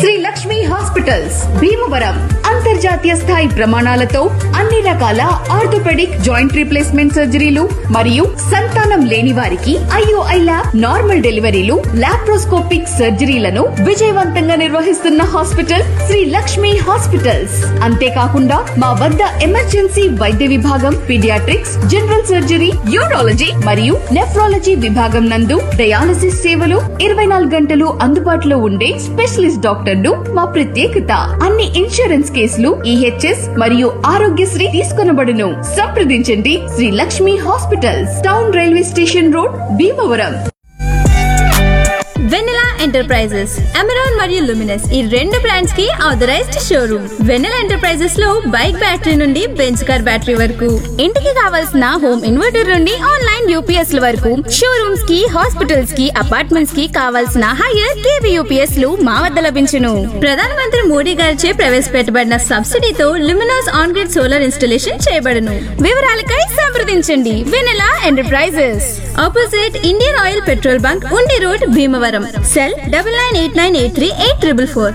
Shri Lakshmi hospitals Bhimavaram అంతర్జాతీయ స్థాయి ప్రమాణాలతో అన్ని రకాల ఆర్థోపెడిక్ జాయింట్ రీప్లేస్మెంట్ సర్జరీలు మరియు సంతానం లేని వారికి IOI lab normal deliveries laparoscopic సర్జరీలను విజయవంతంగా నిర్వహిస్తున్న హాస్పిటల్ శ్రీ లక్ష్మి హాస్పిటల్స్ అంతేకాకుండా మా వద్ద ఎమర్జెన్సీ వైద్య విభాగం పీడియాట్రిక్స్ జనరల్ సర్జరీ యూరాలజీ మరియు నెఫ్రాలజీ విభాగం నందు డయాలసిస్ సేవలు ఇరవై నాలుగు గంటలు అందుబాటులో ఉండే స్పెషలిస్ట్ డాక్టర్లు మా ప్రత్యేకత అన్ని ఇన్సూరెన్స్ కేసులు ఈహెచ్ఎస్ మరియు ఆరోగ్యశ్రీ తీసుకొనబడును సంప్రదించండి Sri Lakshmi hospitals town railway station road Bhimavaram Vennela enterprises Amaron మరియు లుమినస్ ఈ రెండు బ్రాండ్స్ కి ఆథరైజ్డ్ షోరూమ్ వెన్నెలా ఎంటర్ప్రైజెస్ లో బైక్ బ్యాటరీ నుండి బెంచ్ కార్ బ్యాటరీ వరకు ఇంటికి కావాల్సిన హోమ్ ఇన్వర్టర్ నుండి ఆన్లైన్ యూపీఎస్ ల వరకు షోరూమ్స్ కి హాస్పిటల్స్ కి అపార్ట్మెంట్స్ కి కావాల్సిన హైయర్ కేవీ యూపీఎస్ లు మా వద్ద లభించును ప్రధానమంత్రి మోడీ గారిచే ప్రవేశపెట్టబడిన సబ్సిడీతో Luminous on grid solar installation చేయబడును వివరాలకై సంప్రదించండి Vennela enterprises opposite Indian oil petrol bunk Undi road Bhimavaram cell double nine eight nine eight three eight triple four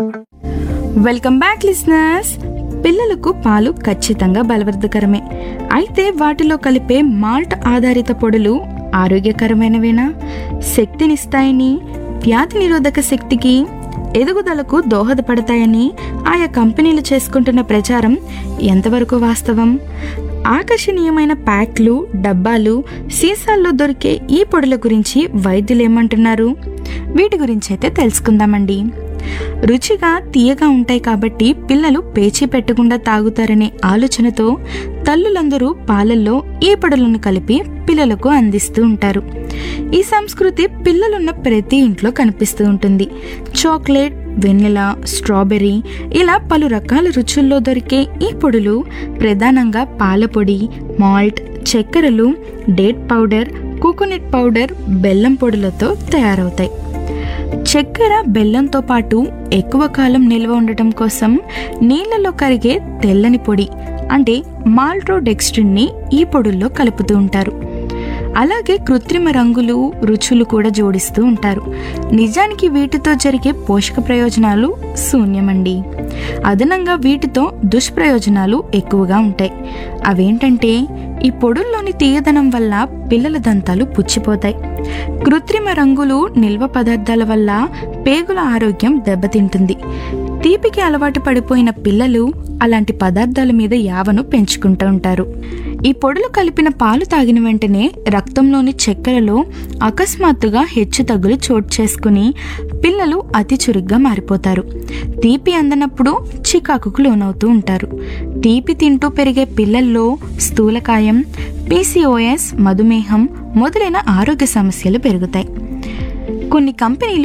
welcome back listeners పిల్లలకు పాలు ఖచ్చితంగా బలవర్ధకరమే అయితే వాటిలో కలిపే మాల్ట్ ఆధారిత పొడులు ఆరోగ్యకరమైనవేనా శక్తినిస్తాయని వ్యాధి నిరోధక శక్తికి ఎదుగుదలకు దోహదపడతాయని ఆయా కంపెనీలు చేసుకుంటున్న ప్రచారం ఎంతవరకు వాస్తవం ఆకర్షణీయమైన ప్యాక్లు డబ్బాలు సీసాల్లో దొరికే ఈ పొడుల గురించి వైద్యులు ఏమంటున్నారు వీటి గురించి అయితే తెలుసుకుందామండి రుచిగా తీయగా ఉంటాయి కాబట్టి పిల్లలు పేచీ పెట్టకుండా తాగుతారనే ఆలోచనతో తల్లులందరూ పాలల్లో ఈ పొడులను కలిపి పిల్లలకు అందిస్తూ ఉంటారు ఈ సంస్కృతి పిల్లలున్న ప్రతి ఇంట్లో కనిపిస్తూ ఉంటుంది చాక్లెట్ వెన్నెల స్ట్రాబెర్రీ ఇలా పలు రకాల రుచుల్లో దొరికే ఈ పొడులు ప్రధానంగా పాల పొడి మాల్ట్ చక్కెరలు డేట్ పౌడర్ కోకోనట్ పౌడర్ బెల్లం పొడులతో తయారవుతాయి చక్కెర బెల్లంతో పాటు ఎక్కువ కాలం నిల్వ ఉండటం కోసం నీళ్లలో కరిగే తెల్లని పొడి అంటే మాల్ట్రోడెక్స్ట్రిన్ని ఈ పొడుల్లో కలుపుతూ ఉంటారు అలాగే కృత్రిమ రంగులు రుచులు కూడా జోడిస్తూ ఉంటారు నిజానికి వీటితో జరిగే పోషక ప్రయోజనాలు శూన్యమండి అదనంగా వీటితో దుష్ప్రయోజనాలు ఎక్కువగా ఉంటాయి అవేంటంటే ఈ పొడుల్లోని తీయదనం వల్ల పిల్లల దంతాలు పుచ్చిపోతాయి కృత్రిమ రంగులు నిల్వ పదార్థాల వల్ల పేగుల ఆరోగ్యం దెబ్బతింటుంది తీపికి అలవాటు పడిపోయిన పిల్లలు అలాంటి పదార్థాల మీద యావను పెంచుకుంటూ ఉంటారు ఈ పొడులు కలిపిన పాలు తాగిన వెంటనే రక్తంలోని చక్కెరలో అకస్మాత్తుగా హెచ్చు తగ్గులు చోటు చేసుకుని పిల్లలు అతి చురుగ్గా మారిపోతారు తీపి అందనప్పుడు చికాకుకు లోనవుతూ ఉంటారు తీపి తింటూ పెరిగే పిల్లల్లో స్థూలకాయం పీసీఓఎస్ మధుమేహం మొదలైన ఆరోగ్య సమస్యలు పెరుగుతాయి కొన్ని కంపెనీలు